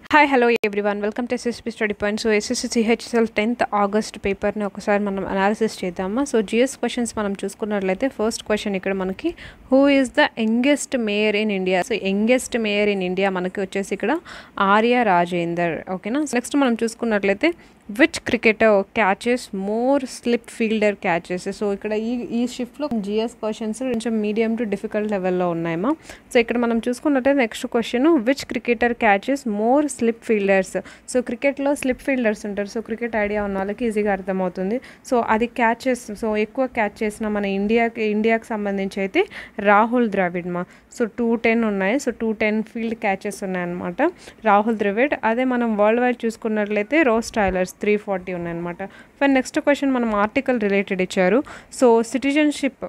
hi hello everyone welcome to SSP study point so SSC CHSL tenth August పేపర్ని ఒకసారి మనం analysis చేద్దామా so GS questions మనం చూసుకున్నట్లయితే ఫస్ట్ క్వశ్చన్ ఇక్కడ మనకి who is the youngest mayor in India so youngest mayor in India మనకి వచ్చేసి ఇక్కడ ఆర్య రాజేందర్ ఓకేనా నెక్స్ట్ మనం చూసుకున్నట్లయితే which cricketer catches more slip fielder catches so ఇక్కడ ఈ ఈ షిఫ్ట్లో జిఎస్ క్వశ్చన్స్ కొంచెం మీడియం టు డిఫికల్ట్ లెవెల్లో ఉన్నాయమ్మా సో ఇక్కడ మనం చూసుకున్నట్లయితే next question which cricketer catches more slip fielders so క్రికెట్లో స్లిప్ ఫీల్డర్స్ ఉంటారు సో క్రికెట్ ఐడియా ఉన్న వాళ్ళకి ఈజీగా అర్థమవుతుంది సో అది క్యాచెస్ సో ఎక్కువ క్యాచ్ చేసిన మన ఇండియాకి ఇండియాకి సంబంధించి అయితే రాహుల్ ద్రావిడ్ మా సో టూ టెన్ ఉన్నాయి so two ten field catches ఉన్నాయన్నమాట రాహుల్ ద్రవిడ్ అదే మనం వరల్డ్ వైడ్ చూసుకున్నట్లయితే రోస్ టైలర్స్ త్రీ ఫార్టీ ఉన్నాయన్నమాట ఫర్ నెక్స్ట్ క్వశ్చన్ మనం ఆర్టికల్ రిలేటెడ్ ఇచ్చారు so citizenship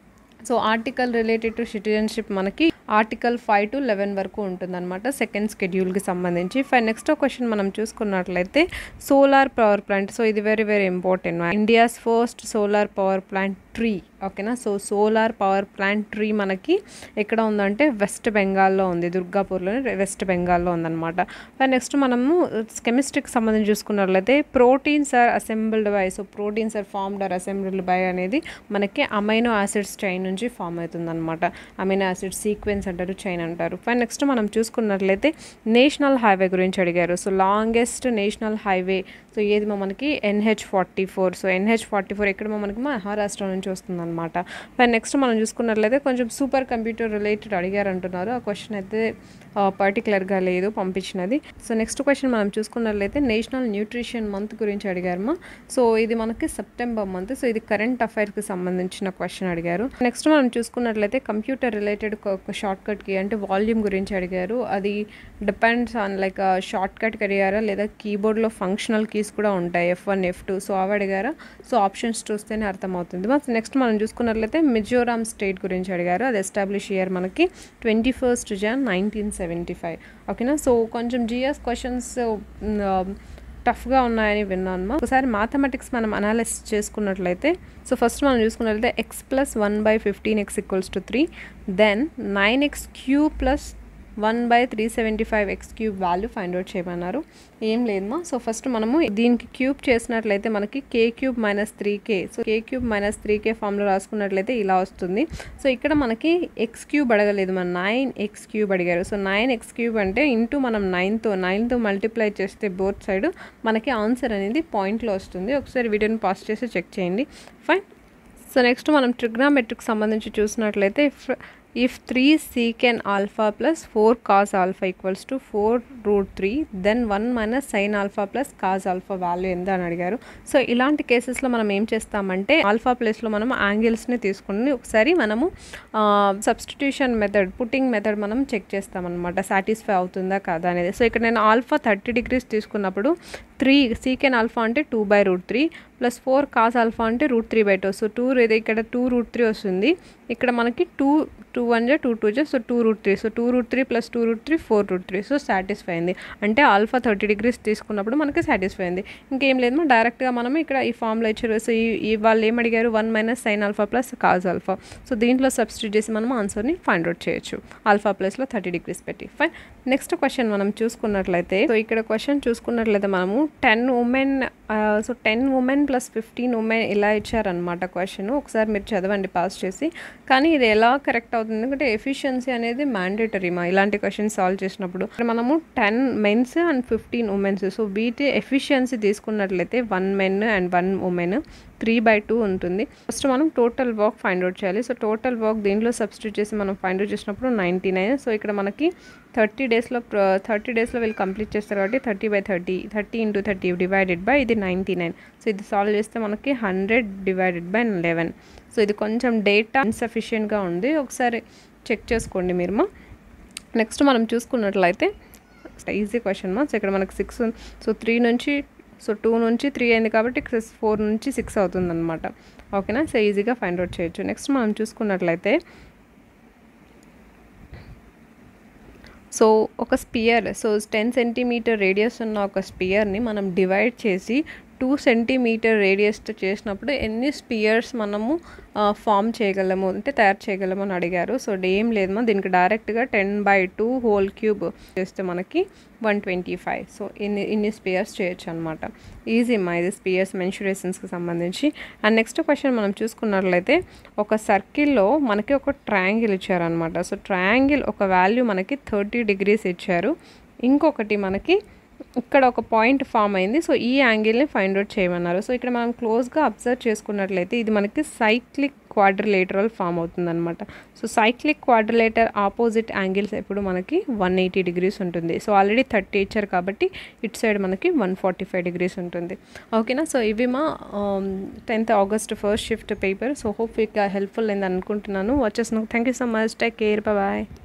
so article related to citizenship మనకి ఆర్టికల్ ఫైవ్ టు లెవెన్ వరకు ఉంటుందన్నమాట సెకండ్ స్కెడ్యూల్కి సంబంధించి ఫైవ్ నెక్స్ట్ క్వశ్చన్ మనం చూసుకున్నట్లయితే సోలార్ పవర్ ప్లాంట్ సో ఇది very very important India's first solar power plant tree ఓకేనా so solar power plant tree మనకి ఎక్కడ ఉందంటే వెస్ట్ బెంగాల్లో ఉంది దుర్గాపూర్లోనే వెస్ట్ బెంగాల్లో ఉందన్నమాట నెక్స్ట్ మనము కెమిస్ట్రీకి సంబంధించి చూసుకున్నట్లయితే proteins are assembled by so proteins are formed are assembled by అనేది మనకి అమైనో యాసిడ్స్ చైన్ నుంచి ఫామ్ అవుతుందన్నమాట అమైనో యాసిడ్ సీక్వెన్స్ అంటారు చైన్ అంటారు ఫైన్ నెక్స్ట్ మనం చూసుకున్నట్లయితే నేషనల్ హైవే గురించి అడిగారు so longest national highway so ఏది మనకి NH forty four so NH forty four ఎక్కడ మనకి మహారాష్ట్ర నుంచి వస్తుందన్నమాట ఫైన్ నెక్స్ట్ మనం చూసుకున్నట్లయితే కొంచెం సూపర్ కంప్యూటర్ రిలేటెడ్ అడిగారు అంటున్నారు ఆ క్వశ్చన్ అయితే పర్టికులర్గా లేదు పంపించినది సో నెక్స్ట్ క్వశ్చన్ మనం చూసుకున్నట్లయితే నేషనల్ న్యూట్రిషన్ మంత్ గురించి అడిగారమ్మా సో ఇది మనకి సెప్టెంబర్ మంత్ సో ఇది కరెంట్ అఫైర్కి సంబంధించిన క్వశ్చన్ అడిగారు నెక్స్ట్ మనం చూసుకున్నట్లయితే కంప్యూటర్ రిలేటెడ్ షార్ట్ కట్కి అంటే వాల్యూమ్ గురించి అడిగారు అది డిపెండ్స్ ఆన్ లైక్ షార్ట్ కట్కి అడిగారా లేదా కీబోర్డ్లో ఫంక్షనల్ కీస్ కూడా ఉంటాయి F one F two so అవి అడిగారా సో ఆప్షన్స్ చూస్తేనే అర్థమవుతుంది నెక్స్ట్ మనం చూసుకున్నట్లయితే మిజోరాం స్టేట్ గురించి అడిగారు అది ఎస్టాబ్లిష్ ఇయర్ మనకి twenty first Jan nineteen seventy five ఓకేనా సో కొంచెం జిఎస్ క్వశ్చన్స్ టఫ్గా ఉన్నాయని విన్నాను ఒకసారి మ్యాథమెటిక్స్ మనం అనాలిసిస్ చేసుకున్నట్లయితే సో ఫస్ట్ మనం చూసుకున్నట్లయితే x plus one by fifteen x equals to three then nine x cube plus one by three seventy five x cube value find out చేయమన్నారు ఏం లేదమ్మా సో ఫస్ట్ మనము దీనికి క్యూబ్ చేసినట్లయితే మనకి k cube minus three k so k cube minus three k ఫామ్లో రాసుకున్నట్లయితే ఇలా వస్తుంది సో ఇక్కడ మనకి ఎక్స్ క్యూబ్ అడగలేదు మన నైన్ ఎక్స్ క్యూబ్ అడిగారు సో నైన్ ఎక్స్ క్యూబ్ అంటే ఇంటూ మనం నైన్తో నైన్తో మల్టిప్లై చేస్తే బోత్ సైడ్ మనకి ఆన్సర్ అనేది పాయింట్లో వస్తుంది ఒకసారి వీడియోని పాస్ చేసి చెక్ చేయండి ఫైన్ సో నెక్స్ట్ మనం ట్రిగ్నామెట్రిక్ సంబంధించి చూసినట్లయితే if three secant alpha plus four cos alpha equals to four root three then one minus sine alpha plus cos alpha value ఎంత అని అడిగారు సో ఇలాంటి కేసెస్లో మనం ఏం చేస్తామంటే ఆల్ఫా ప్లేస్లో మనం యాంగిల్స్ని తీసుకుని ఒకసారి మనము సబ్స్టిట్యూషన్ మెథడ్ పుట్టింగ్ మెథడ్ మనం చెక్ చేస్తామన్నమాట సాటిస్ఫై అవుతుందా కాదా అనేది సో ఇక్కడ నేను ఆల్ఫా థర్టీ డిగ్రీస్ తీసుకున్నప్పుడు త్రీ సీకెన్ ఆల్ఫా అంటే two by root three plus four cos alpha అంటే root three by two so two ఇది ఇక్కడ టూ రూట్ త్రీ వస్తుంది ఇక్కడ మనకి టూ టూ వన్ జా టూ టూ జా so two root three so two root three plus two root three four root three so satisfy అయింది అంటే alpha thirty degrees తీసుకున్నప్పుడు మనకి సాటిస్ఫై అయింది ఇంకేం లేదు డైరెక్ట్గా మనం ఇక్కడ ఈ ఫామ్లో ఇచ్చారు సో ఈ వాళ్ళు ఏం అడిగారు one minus sine alpha plus cos alpha so దీంట్లో సబ్స్టిట్యూట్ చేసి మనం ఆన్సర్ని ఫైండ్ అవుట్ చేయొచ్చు ఆల్ఫా ప్లస్లో థర్టీ డిగ్రీస్ పెట్టి ఫైన్ నెక్స్ట్ క్వశ్చన్ మనం చూసుకున్నట్లయితే సో ఇక్కడ క్వశ్చన్ చూసుకున్నట్లయితే మనము ten women so ten women plus fifteen women ఇలా ఇచ్చారనమాట క్వశ్చన్ ఒకసారి మీరు చదవండి పాస్ చేసి కానీ ఇది ఎలా కరెక్ట్ అవుతుంది ఎందుకంటే ఎఫిషియన్సీ అనేది మ్యాండేటరీ మా ఇలాంటి క్వశ్చన్ సాల్వ్ చేసినప్పుడు మనము ten mens and fifteen womens so వీటి ఎఫిషియన్సీ తీసుకున్నట్లయితే one men and one women three by two ఉంటుంది ఫస్ట్ మనం టోటల్ వర్క్ ఫైండ్ అవుట్ చేయాలి సో టోటల్ వర్క్ దీంట్లో సబ్స్టిట్యూట్ చేసి మనం ఫైండ్ అవుట్ చేసినప్పుడు నైంటీ నైన్ సో ఇక్కడ మనకి థర్టీ డేస్లో థర్టీ డేస్లో వీళ్ళు కంప్లీట్ చేస్తారు కాబట్టి thirty by thirty thirty into thirty divided by ఇది నైంటీ నైన్ సో ఇది సాల్వ్ చేస్తే మనకి hundred divided by eleven so ఇది కొంచెం డేటా ఇన్సఫిషియెంట్గా ఉంది ఒకసారి చెక్ చేసుకోండి మీరు నెక్స్ట్ మనం చూసుకున్నట్లయితే ఈజీ క్వశ్చన్ మా సో ఇక్కడ మనకి సిక్స్ సో త్రీ నుంచి సో టూ నుంచి త్రీ అయింది కాబట్టి ఫోర్ నుంచి సిక్స్ అవుతుంది అనమాట ఓకేనా సో ఈజీగా ఫైండ్ అవుట్ చేయొచ్చు నెక్స్ట్ మనం చూసుకున్నట్లయితే సో ఒక sphere so ten centimetre radius ఉన్న ఒక స్పియర్ని మనం డివైడ్ చేసి టూ సెంటీమీటర్ రేడియస్తో చేసినప్పుడు ఎన్ని స్పియర్స్ మనము ఫామ్ చేయగలము అంటే తయారు చేయగలము అని అడిగారు సో ఏం లేదమ్మా దీనికి డైరెక్ట్గా ten by two whole cube చేస్తే మనకి వన్ ట్వంటీ ఫైవ్ సో ఇన్ని ఇన్ని స్పియర్స్ చేయొచ్చు అనమాట ఈజీ మా ఇది స్పియర్స్ మెన్షురేషన్స్కి సంబంధించి అండ్ నెక్స్ట్ క్వశ్చన్ మనం చూసుకున్నట్లయితే ఒక సర్కిల్లో మనకి ఒక ట్రయాంగిల్ ఇచ్చారనమాట సో ట్రయాంగిల్ ఒక వాల్యూ మనకి థర్టీ డిగ్రీస్ ఇచ్చారు ఇంకొకటి మనకి ఇక్కడ ఒక పాయింట్ ఫామ్ అయింది సో ఈ యాంగిల్ని ఫైండ్ అవుట్ చేయమన్నారు సో ఇక్కడ మనం క్లోజ్గా అబ్జర్వ్ చేసుకున్నట్లయితే ఇది మనకి సైక్లిక్ క్వాడ్రిలేటరల్ ఫామ్ అవుతుందన్నమాట so cyclic quadrilateral opposite angles ఎప్పుడు మనకి వన్ ఎయిటీ డిగ్రీస్ ఉంటుంది సో ఆల్రెడీ థర్టీ ఇచ్చారు కాబట్టి ఇటు సైడ్ మనకి వన్ ఫార్టీ ఫైవ్ డిగ్రీస్ ఉంటుంది ఓకేనా సో ఇవి మా tenth August first shift paper so hope ఇక హెల్ప్ఫుల్ అయింది అనుకుంటున్నాను వచ్చేసినందుకు thank you so much take care bye